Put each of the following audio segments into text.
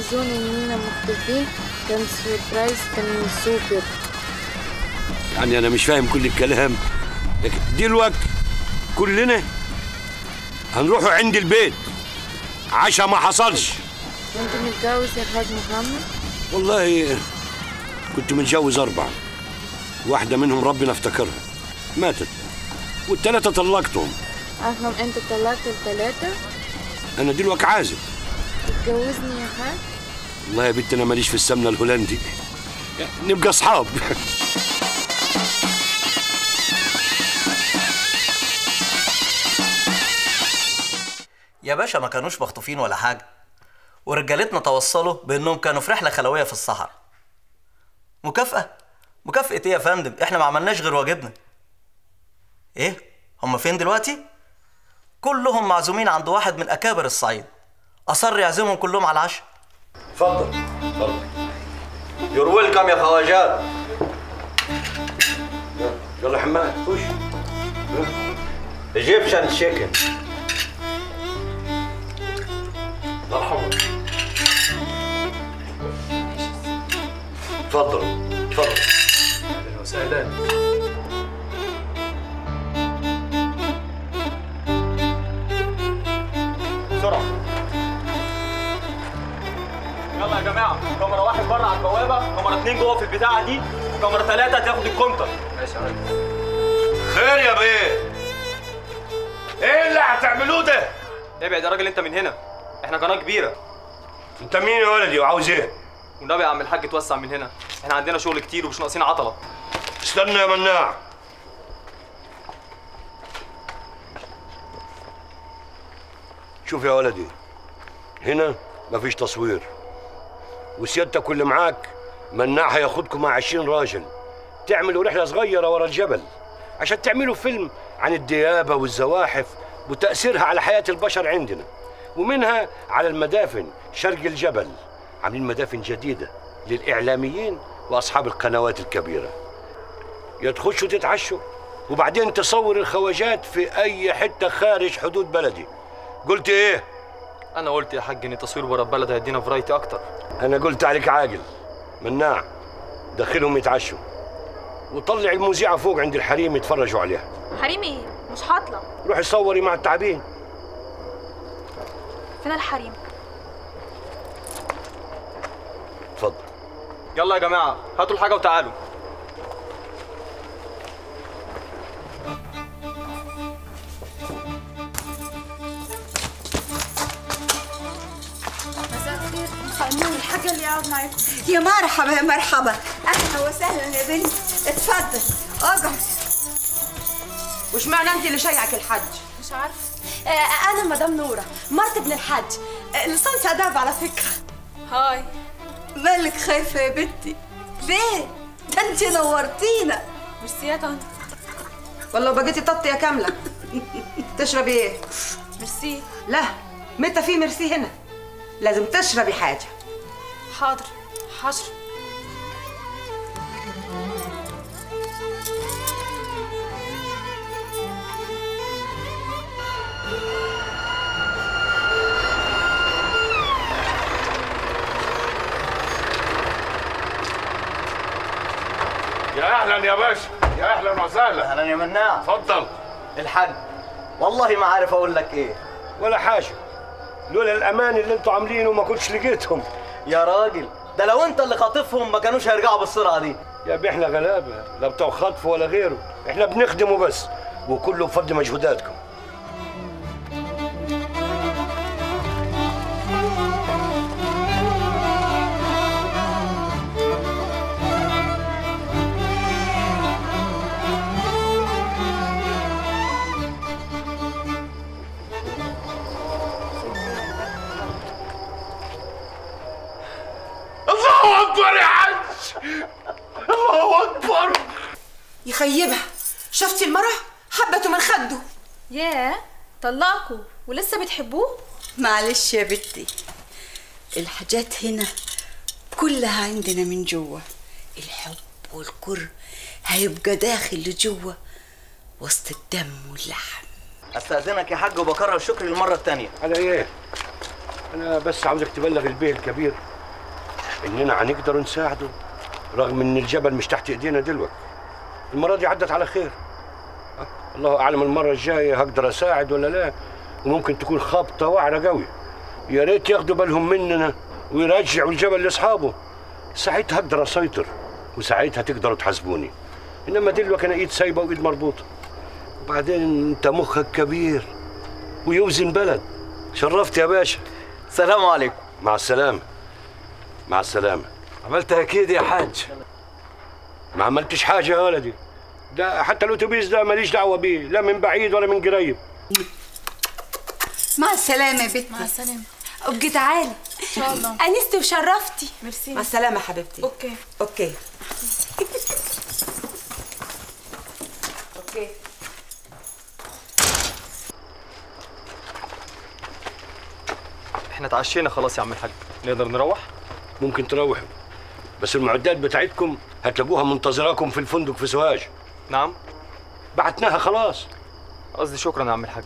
جوزوني اننا مخطوبين كان سوربرايز كان سوبر يعني انا مش فاهم كل الكلام لكن دلوقتي كلنا هنروحوا عند البيت عشاء ما حصلش كنت متجوز يا حاج محمد والله كنت متجوز أربعة واحدة منهم ربنا افتكرها ماتت والتلاتة طلقتهم افهم انت طلعت الثلاثة أنا دلوقتي عازب تتجوزني يا حاج والله يا بنت أنا ماليش في السمنة الهولندي نبقى أصحاب يا باشا ما كانوش مخطوفين ولا حاجة ورجالتنا توصلوا بانهم كانوا في رحلة خلوية في الصحراء مكافأة مكافأة ايه يا فندم احنا ما عملناش غير واجبنا ايه هم فين دلوقتي كلهم معزومين عند واحد من اكابر الصعيد اصر يعزمهم كلهم على العشاء اتفضل اتفضل يور ويلكم يا خواجات يلا حماد خش ايجيبشن تشيكن مرحبا اتفضل اتفضل اهلا وسهلا بسرعة يلا يا جماعة كاميرا واحد بره على البوابة كاميرا اتنين جوه في البتاعة دي وكاميرا تلاتة هتاخد الكونتر ماشي يا راجل خير يا بيه ايه اللي هتعملوه ده ابعد يا راجل انت من هنا احنا قناة كبيرة انت مين يا ولدي وعاوز ايه والنبي يا عم الحاج توسع من هنا احنا عندنا شغل كتير ومش ناقصين عطلة استنى يا مناع شوف يا ولدي هنا مفيش تصوير وسيادتك واللي معاك مناع هياخدكم مع عشرين راجل تعملوا رحلة صغيرة ورا الجبل عشان تعملوا فيلم عن الديابة والزواحف وتأثيرها على حياة البشر عندنا ومنها على المدافن شرق الجبل عاملين مدافن جديدة للإعلاميين وأصحاب القنوات الكبيرة يا تخشوا تتعشوا وبعدين تصور الخواجات في أي حتة خارج حدود بلدي قلت إيه؟ انا قلت يا حاج ان التصوير بره البلد هيدينا فرايتي اكتر أنا قلت عليك عاقل مناع دخلهم يتعشوا وطلع المذيعة فوق عند الحريم يتفرجوا عليها حريم ايه مش هطلع روحي صوري مع التعبين فين الحريم اتفضل يلا يا جماعة هاتوا الحاجة وتعالوا مساء الخير مساء النور الحاجة اللي يقعد معاكم يا مرحبا يا مرحبا اهلا وسهلا يا بنتي اتفضل اقعد وش معنى انت اللي شيعك الحج مش عارفة آه انا مدام نوره مرت ابن الحج آه لسانس اداب على فكره هاي مالك خايفه يا بنتي ليه ده انت نورتينا ميرسي يا طنط والله بقيتي طط يا كامله تشربي ايه ميرسي لا متى في ميرسي هنا لازم تشربي حاجه حاضر حشر يا اهلا يا باشا يا اهلا وسهلا اهلا يا مناع اتفضل الحاج والله ما عارف اقول لك ايه ولا حاجة لولا الأمان اللي انتوا عاملينه ما كنتش لقيتهم يا راجل ده لو انت اللي خاطفهم ما كانوش هيرجعوا بالسرعة دي يا ابني احنا غلابة لا بتوع خطف ولا غيره احنا بنخدمه بس وكله بفضل مجهوداتكم الله اكبر يا حج الله اكبر يخيبها شفتي المرة حبته من خده ياه طلقوا ولسه بتحبوه معلش يا بنتي الحاجات هنا كلها عندنا من جوه الحب والكره هيبقى داخل لجوه وسط الدم واللحم استاذنك يا حاج وبكرر شكري المرة التانية على ايه؟ انا بس عاوزك تبلغ البيه الكبير اننا هنقدر نساعده رغم ان الجبل مش تحت ايدينا دلوقتي المره دي عدت على خير أه، الله اعلم المره الجايه هقدر اساعد ولا لا وممكن تكون خابطه وعره قوي يا ريت ياخدوا بالهم مننا ويرجعوا الجبل لاصحابه ساعتها اقدر اسيطر وساعتها تقدروا تحاسبوني انما دلوقتي انا ايد سايبه وايد مربوطه وبعدين انت مخك كبير ويوزن بلد شرفت يا باشا سلام عليكم مع السلامه مع السلامه عملت اكيد يا حاج ما عملتش حاجه يا ولدي ده حتى الاتوبيس ده ماليش دعوه بيه لا من بعيد ولا من قريب مع السلامة يا بنتي مع السلامة ابقي تعالي ان شاء الله انستي وشرفتي ميرسي مع السلامه حبيبتي اوكي اوكي اوكي احنا اتعشينا خلاص يا عم الحاج نقدر نروح ممكن تروحوا بس المعدات بتاعتكم هتلاقوها منتظراكم في الفندق في سوهاج نعم بعتناها خلاص قصدي شكرا يا عم الحاج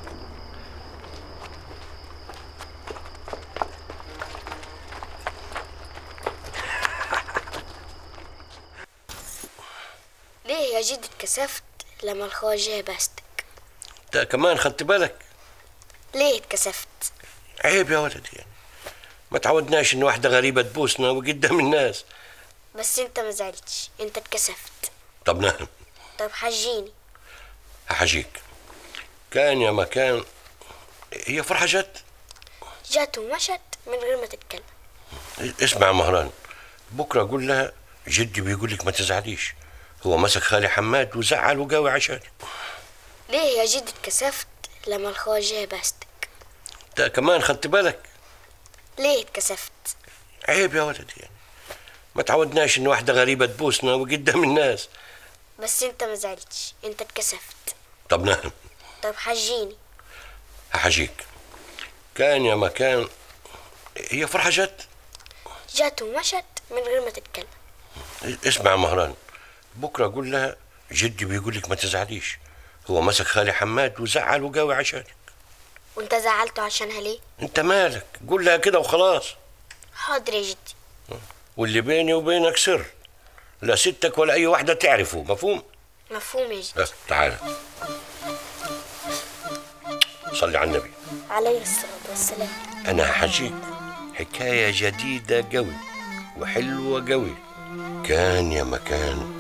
ليه يا جد اتكسفت لما الخواجة باستك ده كمان خدت بالك ليه اتكسفت عيب يا ولدي يعني ما تعودناش ان واحده غريبه تبوسنا وقدام الناس بس انت ما زعلتش انت اتكسفت طب نعم طب حجيني هحجيك كان يا مكان هي فرحه جت جات ومشت من غير ما تتكلم اسمع يا مهران بكره قول لها جدي بيقول لك ما تزعليش هو مسك خالي حماد وزعل وقاوي عشانك ليه يا جد اتكسفت لما الخواجة باستك ده كمان خدت بالك ليه اتكسفت عيب يا ولدي يعني ما تعودناش ان واحده غريبه تبوسنا وقدام الناس بس انت ما زعلتش انت اتكسفت طب نعم طب حجيني هحجيك كان يا مكان هي فرحه جت جات ومشت من غير ما تتكلم اسمع يا مهران بكره قول لها جدي بيقول لك ما تزعليش هو مسك خالي حماد وزعل وقاوي عشانك وانت زعلته عشانها ليه انت مالك قول لها كده وخلاص حاضر يا جدي واللي بيني وبينك سر لا ستك ولا اي واحده تعرفه مفهوم مفهوم يا جدي اه تعال صلي على النبي عليه الصلاة والسلام انا هحكيك حكايه جديده قوي وحلوه قوي كان يا مكان